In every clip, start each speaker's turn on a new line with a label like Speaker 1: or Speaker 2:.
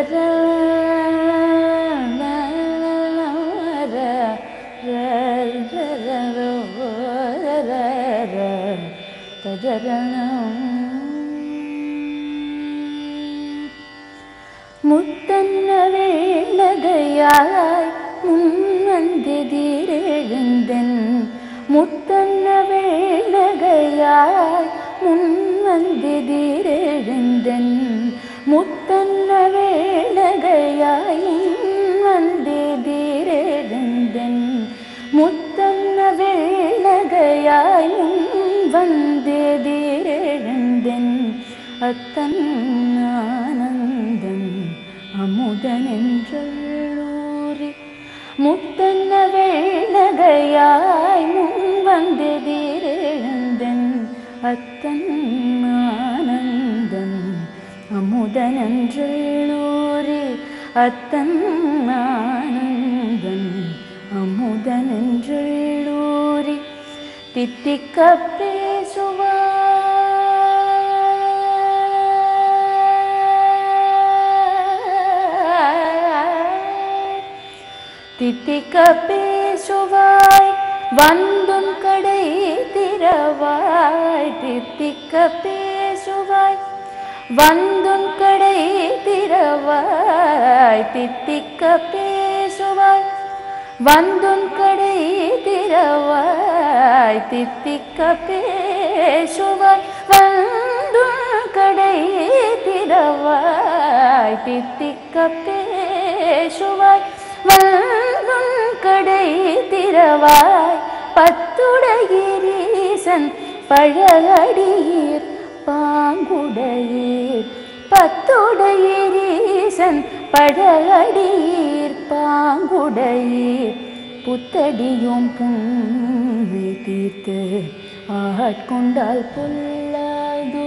Speaker 1: முத்தன்ன வேணகையாய் முன்வந்தெதிரெழுந்தன் முத்தன்ன வேணகையாய் முன்வந்தெதிரெழுந்தன் முத்தன்ன வேணகையாய் முன்வந்தெதிரெழுந்தன் முத்தன்ன வேணகையாய் முன்வந்தெதிரெழுந்தன் அத்தன் ஆனந்தன் அமுதன் என்றூரி முத்தன்ன வேணகையாய் முன் வந்தெதிரெழுந்தன் அத்தன் ஆனந்தன் அமுதன் என்றூரி அத்தன் ஆனந்தன் அமுதன் என்றூரி தித்திக்க பேசுவாய் தித்திக்க பேசுவாய் வந்துன் கடை திறவாய் தித்திக்க பேசுவாய் வந்துன் கடை திறவாய் தித்திக்க பேசுவாய் வந்துன் கடை திறவாய் தித்திக்க பேசுவாய் வந்துன் கடை திறவாய் தித்திக்க பேசுவாய் வந்துன் கடை திறவாய் பத்துடையீரீசன் பழகடியீர் பாங்குடையீர் பத்துடையீரீசன் பழகடியீர் பாங்குடையீர் புத்தடியும் புன்மை தீர்த்து ஆட்கொண்டால் பொல்லாதோ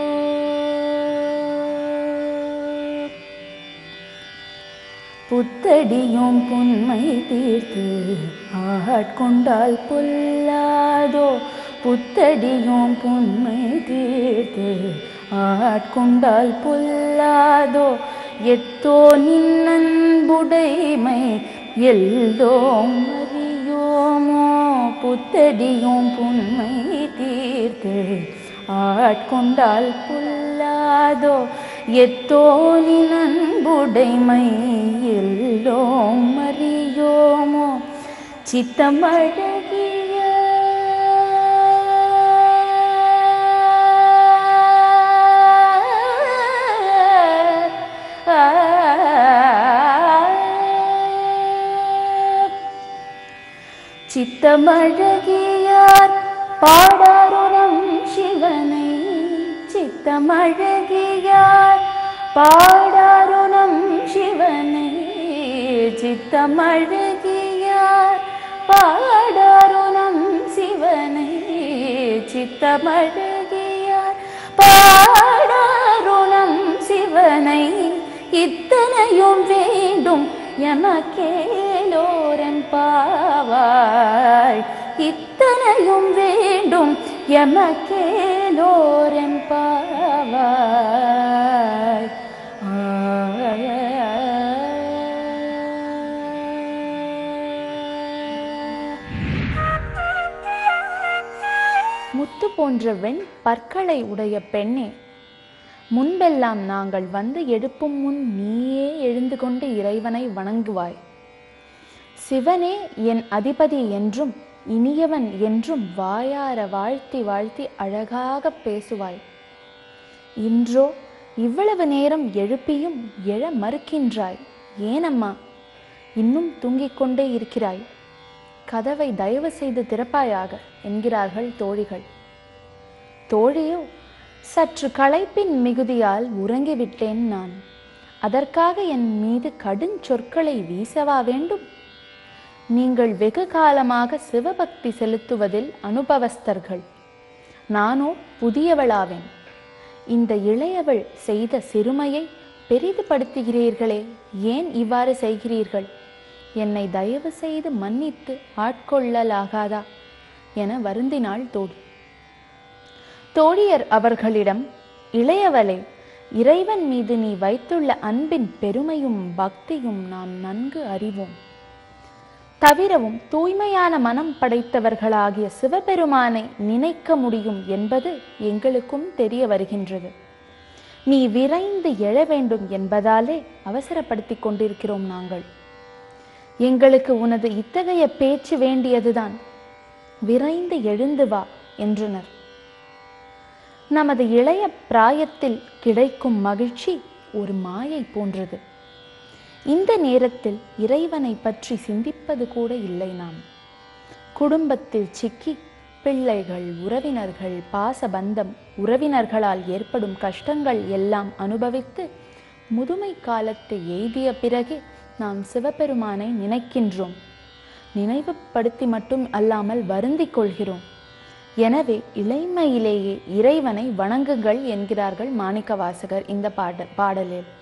Speaker 1: புத்தடியும் புன்மை தீர்த்து ஆட்கொண்டால் பொல்லாதோ புத்தடியும் புன்மை தீர்த்து ஆட்கொண்டால் பொல்லாதோ எத்தோ நின்னன்புடைமை எல்லோம் அறியோமோ புத்தடியும் புன்மை தீர்த்து ஆட்கொண்டால் பொல்லாதோ எத்தோனி நண்புடைமை எல்லோம் அறியோமோ சித்தமழகிய சித்தமழகியார் பாடாருணம் சிவனை சித்தமழகியார் பாடாருணம் சிவனை சித்தமழகியார் பாடாருணம் சிவனை சித்தமழகியார் பாடாருணம் சிவனை இத்தனையும் வேண்டும் எமக்கேலோரன் பாவாய் இத்தனையும் வேண்டும் எமக்கேலோரன் பாவாய்
Speaker 2: முத்து போன்ற வெண் பற்களை உடைய பெண்ணே முன்பெல்லாம் நாங்கள் வந்து எழுப்பும் முன் நீயே எழுந்து கொண்டு இறைவனை வணங்குவாய் சிவனே என் அதிபதி என்றும் இனியவன் என்றும் வாயார வாழ்த்தி வாழ்த்தி அழகாக பேசுவாய் இன்றோ இவ்வளவு நேரம் எழுப்பியும் எழ மறுக்கின்றாய் ஏனம்மா இன்னும் தூங்கிக் கொண்டே இருக்கிறாய் கதவை தயவு செய்து திறப்பாயாக என்கிறார்கள் தோழிகள் தோழியோ சற்று களைப்பின் மிகுதியால் உறங்கிவிட்டேன் நான் அதற்காக என் மீது கடுஞ்சொற்களை வீசவா வேண்டும் நீங்கள் வெகு காலமாக சிவபக்தி செலுத்துவதில் அனுபவஸ்தர்கள் நானோ புதியவளாவேன் இந்த இளையவள் செய்த சிறுமையை பெரிதுபடுத்துகிறீர்களே ஏன் இவ்வாறு செய்கிறீர்கள் என்னை தயவு செய்து மன்னித்து ஆட்கொள்ளலாகாதா என வருந்தினாள் தோழி தோழியர் அவர்களிடம் இளையவளே இறைவன் மீது நீ வைத்துள்ள அன்பின் பெருமையும் பக்தியும் நாம் நன்கு அறிவோம் தவிரவும் தூய்மையான மனம் படைத்தவர்களாகிய சிவபெருமானை நினைக்க முடியும் என்பது எங்களுக்கும் தெரிய வருகின்றது நீ விரைந்து எழ வேண்டும் என்பதாலே அவசரப்படுத்திக் கொண்டிருக்கிறோம் நாங்கள் எங்களுக்கு உனது இத்தகைய பேச்சு வேண்டியதுதான் விரைந்து எழுந்து வா என்றனர் நமது இளைய பிராயத்தில் கிடைக்கும் மகிழ்ச்சி ஒரு மாயை போன்றது இந்த நேரத்தில் இறைவனை பற்றி சிந்திப்பது கூட இல்லை நாம் குடும்பத்தில் சிக்கி பிள்ளைகள் உறவினர்கள் பாசபந்தம் உறவினர்களால் ஏற்படும் கஷ்டங்கள் எல்லாம் அனுபவித்து முதுமை காலத்தை எய்திய பிறகு நாம் சிவபெருமானை நினைக்கின்றோம் நினைவுபடுத்தி மட்டும் அல்லாமல் வருந்திக் கொள்கிறோம் எனவே இளைமையிலேயே இறைவனை வணங்குங்கள் என்கிறார்கள் மாணிக்க வாசகர் இந்த பாட பாடலில்